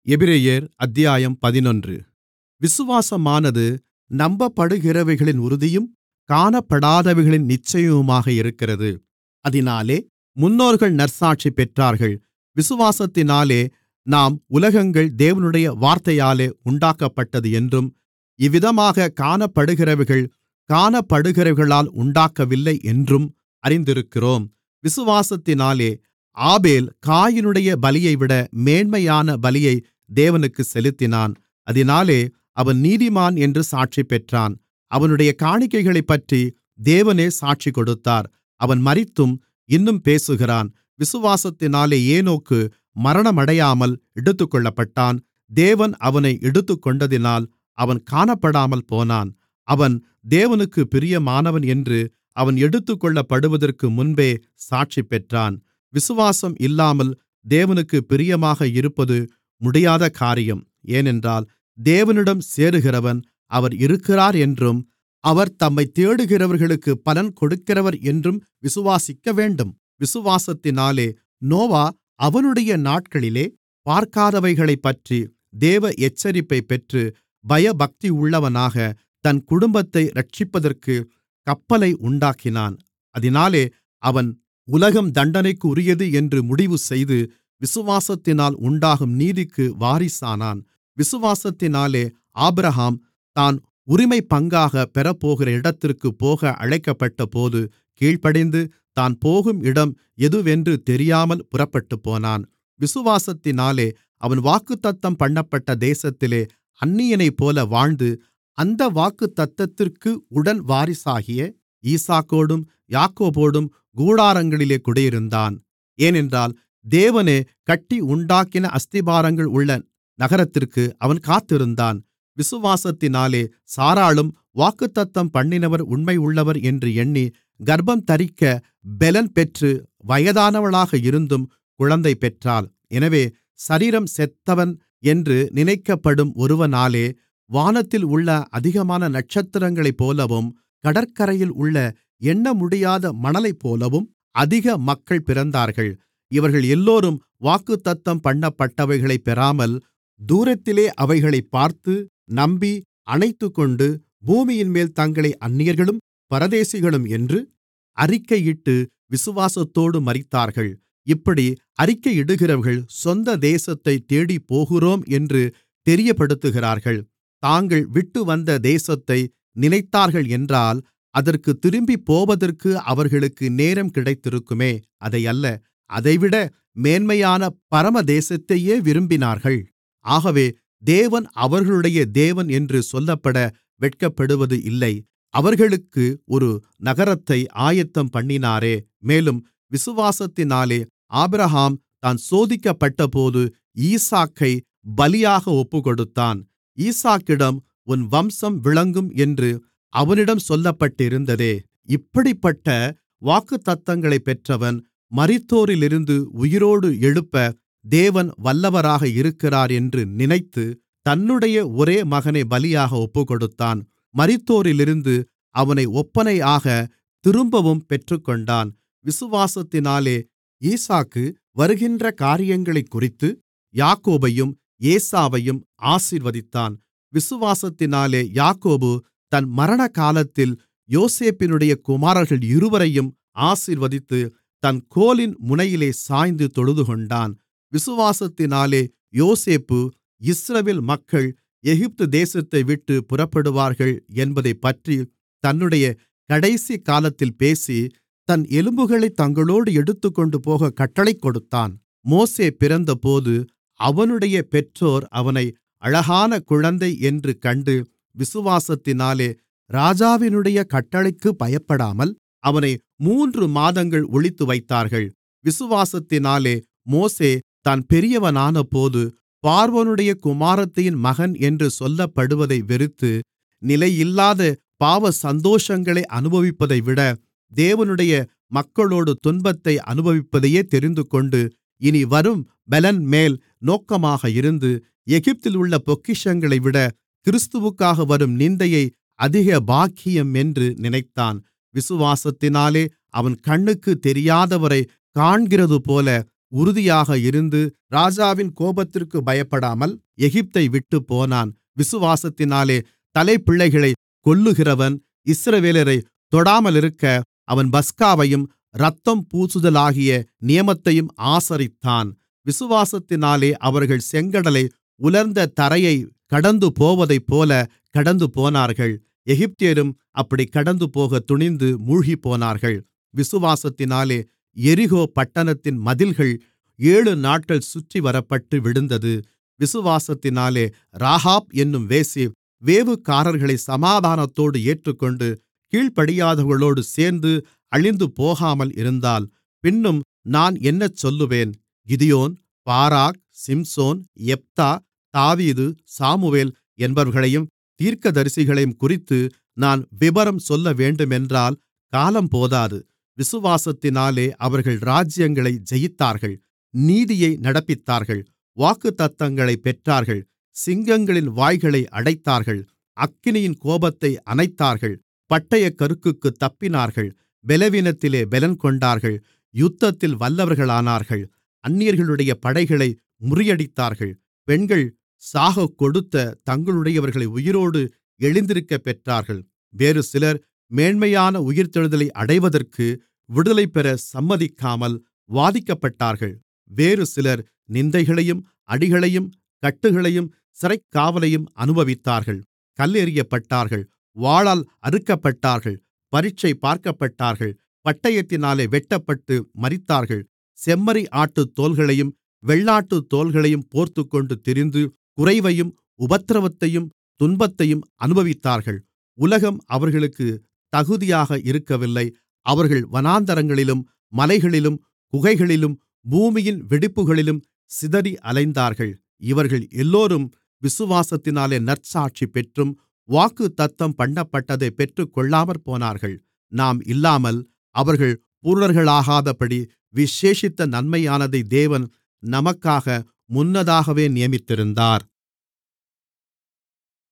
எபிரெயர் அத்தியாயம் பதினொன்று விசுவாசமானது நம்பப்படுகிறவைகளின் உறுதியும் காணப்படாதவைகளின் நிச்சயமுமாக இருக்கிறது அதினாலே முன்னோர்கள் நற்சாட்சி பெற்றார்கள் விசுவாசத்தினாலே நாம் உலகங்கள் தேவனுடைய வார்த்தையாலே உண்டாக்கப்பட்டது என்றும் இவ்விதமாகக் காணப்படுகிறவைகள் காணப்படுகிறவைகளால் உண்டாகவில்லை என்றும் அறிந்திருக்கிறோம் விசுவாசத்தினாலே ஆபேல் காயீனுடைய பலியைவிட மேன்மையான பலியை தேவனுக்குச் செலுத்தினான் அதினாலே அவன் நீதிமான் என்று சாட்சி பெற்றான் அவனுடைய காணிக்கைகளைப்பற்றி தேவனே சாட்சி கொடுத்தார் அவன் மரித்தும் இன்னும் பேசுகிறான் விசுவாசத்தினாலே ஏனோக்கு மரணமடையாமல் எடுத்துக்கொள்ளப்பட்டான் தேவன் அவனை எடுத்துக்கொண்டதினால் அவன் காணப்படாமல் போனான் அவன் தேவனுக்குப் பிரியமானவன் என்று அவன் எடுத்துக்கொள்ளப்படுவதற்கு முன்பே சாட்சி பெற்றான் விசுவாசம் இல்லாமல் தேவனுக்குப் பிரியமாக இருப்பது முடியாத காரியம் ஏனென்றால் தேவனிடம் சேருகிறவன் அவர் இருக்கிறார் என்றும் அவர் தம்மைத் தேடுகிறவர்களுக்குப் பலன் கொடுக்கிறவர் என்றும் விசுவாசிக்கவேண்டும் விசுவாசத்தினாலே நோவா அவனுடைய நாட்களிலே பார்க்காதவைகளைப்பற்றி தேவ எச்சரிப்பைப் பெற்று பயபக்தியுள்ளவனாக தன் குடும்பத்தை இரட்சிப்பதற்குக் கப்பலை உண்டாக்கினான் அதினாலே அவன் உலகம் தண்டனைக்குரியது என்று முடிவுசெய்து விசுவாசத்தினால் உண்டாகும் நீதிக்கு வாரிசானான் விசுவாசத்தினாலே ஆபிரகாம் தான் உரிமைப்பங்காகப் பெறப்போகிற இடத்திற்குப் போக அழைக்கப்பட்டபோது கீழ்ப்படிந்து தான் போகும் இடம் எதுவென்று தெரியாமல் புறப்பட்டுப்போனான் விசுவாசத்தினாலே அவன் வாக்குத்தத்தம் பண்ணப்பட்ட தேசத்திலே அந்நியனைப்போல வாழ்ந்து அந்த வாக்குத்தத்தத்திற்கு உடன் வாரிசாகிய ஈசாக்கோடும் யாக்கோபோடும் கூடாரங்களிலே குடியிருந்தான் ஏனென்றால் தேவனே கட்டி உண்டாக்கின அஸ்திபாரங்கள் உள்ள நகரத்திற்கு அவன் காத்திருந்தான் விசுவாசத்தினாலே சாராளும் வாக்குத்தத்தம் பண்ணினவர் உண்மையுள்ளவர் என்று எண்ணி கர்ப்பந்தரிக்க பெலன் பெற்று வயதானவளாக இருந்தும் குழந்தை பெற்றாள் எனவே சரீரம் செத்தவன் என்று நினைக்கப்படும் ஒருவனாலே வானத்தில் உள்ள அதிகமான நட்சத்திரங்களைப்போலவும் கடற்கரையில் உள்ள எண்ணமுடியாத மணலைப்போலவும் அதிக மக்கள் பிறந்தார்கள் இவர்கள் எல்லோரும் வாக்குத்தத்தம் பண்ணப்பட்டவைகளைப் பெறாமல் தூரத்திலே அவைகளைப் பார்த்து நம்பி அணைத்துக்கொண்டு பூமியின்மேல் தங்களை அந்நியர்களும் பரதேசிகளும் என்று அறிக்கையிட்டு விசுவாசத்தோடு மரித்தார்கள் இப்படி அறிக்கையிடுகிறவர்கள் சொந்த தேசத்தைத் தேடிப்போகிறோம் என்று தெரியப்படுத்துகிறார்கள் தாங்கள் விட்டுவந்த தேசத்தை நினைத்தார்கள் என்றால் அதற்குத் திரும்பிப்போவதற்கு அவர்களுக்கு நேரம் கிடைத்திருக்குமே அதையல்ல அதைவிட மேன்மையான பரமதேசத்தையே விரும்பினார்கள் ஆகவே தேவன் அவர்களுடைய தேவன் என்று சொல்லப்பட வெட்கப்படுவது இல்லை அவர்களுக்கு ஒரு நகரத்தை ஆயத்தம் பண்ணினாரே மேலும் விசுவாசத்தினாலே ஆபிரகாம் தான் சோதிக்கப்பட்டபோது ஈசாக்கை பலியாக ஒப்புக்கொடுத்தான் ஈசாக்கிடம் உன் வம்சம் விளங்கும் என்று அவனிடம் சொல்லப்பட்டிருந்ததே இப்படிப்பட்ட வாக்குத்தத்தங்களைப் பெற்றவன் மரித்தோரிலிருந்து உயிரோடு எழுப்ப தேவன் வல்லவராக இருக்கிறார் என்று நினைத்து தன்னுடைய ஒரே மகனை பலியாக ஒப்புக்கொடுத்தான் மரித்தோரிலிருந்து அவனை ஒப்பனையாக திரும்பவும் பெற்றுக்கொண்டான் விசுவாசத்தினாலே ஈசாக்கு வருகின்ற காரியங்களைக்குறித்து யாக்கோபையும் ஏசாவையும் ஆசீர்வதித்தான் விசுவாசத்தினாலே யாக்கோபு தன் மரணகாலத்தில் யோசேப்பினுடைய குமாரர்கள் இருவரையும் ஆசீர்வதித்து தன் கோலின் முனையிலே சாய்ந்து தொழுதுகொண்டான் விசுவாசத்தினாலே யோசேப்பு இஸ்ரவேல் மக்கள் எகிப்து தேசத்தை விட்டு புறப்படுவார்கள் என்பதைப்பற்றி தன்னுடைய கடைசி காலத்தில் பேசி தன் எலும்புகளைத் தங்களோடு எடுத்துக்கொண்டு போக கட்டளை கொடுத்தான் மோசே பிறந்தபோது அவனுடைய பெற்றோர் அவனை அழகான குழந்தை என்று கண்டு விசுவாசத்தினாலே ராஜாவினுடைய கட்டளைக்கு பயப்படாமல் அவனை மூன்று மாதங்கள் ஒளித்துவைத்தார்கள் விசுவாசத்தினாலே மோசே தான் பெரியவனானபோது பார்வோனுடைய குமாரத்தியின் மகன் என்று சொல்லப்படுவதை வெறுத்து நிலையில்லாத பாவ சந்தோஷங்களை அனுபவிப்பதைவிட தேவனுடைய மக்களோடு துன்பத்தை அனுபவிப்பதையே தெரிந்துகொண்டு இனி வரும் பெலன்மேல் நோக்கமாக இருந்து எகிப்திலுள்ள பொக்கிஷங்களைவிட கிறிஸ்துவுக்காக வரும் நிந்தையை அதிக பாக்கியம் என்று நினைத்தான் விசுவாசத்தினாலே அவன் கண்ணுக்குத் தெரியாதவரைக் காண்கிறதுபோல உறுதியாக இருந்து ராஜாவின் கோபத்திற்குப் பயப்படாமல் எகிப்தை விட்டுப்போனான் விசுவாசத்தினாலே தலைப்பிள்ளைகளைக் கொல்லுகிறவன் இஸ்ரவேலரைத் தொடாமலிருக்க அவன் பஸ்காவையும் இரத்தம் பூசுதலாகிய நியமத்தையும் ஆசரித்தான் விசுவாசத்தினாலே அவர்கள் செங்கடலை உலர்ந்த தரையைக் கடந்துபோவதைப்போல கடந்துபோனார்கள் எகிப்தியரும் அப்படிக் கடந்துபோகத் துணிந்து மூழ்கிப்போனார்கள் விசுவாசத்தினாலே எரிகோ பட்டணத்தின் மதில்கள் ஏழுநாட்கள் சுற்றிவரப்பட்டு விழுந்தது விசுவாசத்தினாலே ராகாப் என்னும் வேசி வேவுகாரர்களை சமாதானத்தோடு ஏற்றுக்கொண்டு கீழ்ப்படியாதவர்களோடு சேர்ந்து அழிந்துபோகாமல் இருந்தாள் பின்னும் நான் என்ன சொல்லுவேன் கிதியோன் பாராக் சிம்சோன் யெப்தா தாவீது சாமுவேல் என்பவர்களையும் தீர்க்கதரிசிகளையும் குறித்து நான் விபரம் சொல்லவேண்டுமென்றால் காலம் போதாது விசுவாசத்தினாலே அவர்கள் ராஜ்யங்களை ஜெயித்தார்கள் நீதியை நடப்பித்தார்கள் வாக்குத்தத்தங்களைப் பெற்றார்கள் சிங்கங்களின் வாய்களை அடைத்தார்கள் அக்கினியின் கோபத்தை அணைத்தார்கள் பட்டயக்கருக்குக்குத் தப்பினார்கள் பலவீனத்திலே பெலன்கொண்டார்கள் யுத்தத்தில் வல்லவர்களானார்கள் அந்நியர்களுடைய படைகளை முறியடித்தார்கள் பெண்கள் சாகக்கொடுத்த தங்களுடையவர்களை உயிரோடு எழுந்திருக்கப் பெற்றார்கள் வேறு சிலர் மேன்மையான உயிர்த்தெழுதலை அடைவதற்கு விடுதலைபெற சம்மதிக்காமல் வாதிக்கப்பட்டார்கள் வேறு சிலர் நிந்தைகளையும் அடிகளையும் கட்டுகளையும் சிறைக்காவலையும் அனுபவித்தார்கள் கல்லெறியப்பட்டார்கள் வாளால் அறுக்கப்பட்டார்கள் பரீட்சை பார்க்கப்பட்டார்கள் பட்டயத்தினாலே வெட்டப்பட்டு மரித்தார்கள் செம்மறி ஆட்டுத் தோல்களையும் வெள்ளாட்டுத் தோல்களையும் போர்த்துக்கொண்டு திரிந்து குறைவையும் உபத்திரவத்தையும் துன்பத்தையும் அனுபவித்தார்கள் உலகம் அவர்களுக்குத் தகுதியாக இருக்கவில்லை அவர்கள் வனாந்தரங்களிலும் மலைகளிலும் குகைகளிலும் பூமியின் வெடிப்புகளிலும் சிதறி அலைந்தார்கள் இவர்கள் எல்லோரும் விசுவாசத்தினாலே நற்சாட்சி பெற்றும் வாக்குத்தத்தம் பண்ணப்பட்டதைப் பெற்றுக்கொள்ளாமற்போனார்கள் நாம் இல்லாமல் அவர்கள் பூரணர்களாகாதபடி விசேஷித்த நன்மையானதை தேவன் நமக்காக முன்னதாகவே நியமித்திருந்தார்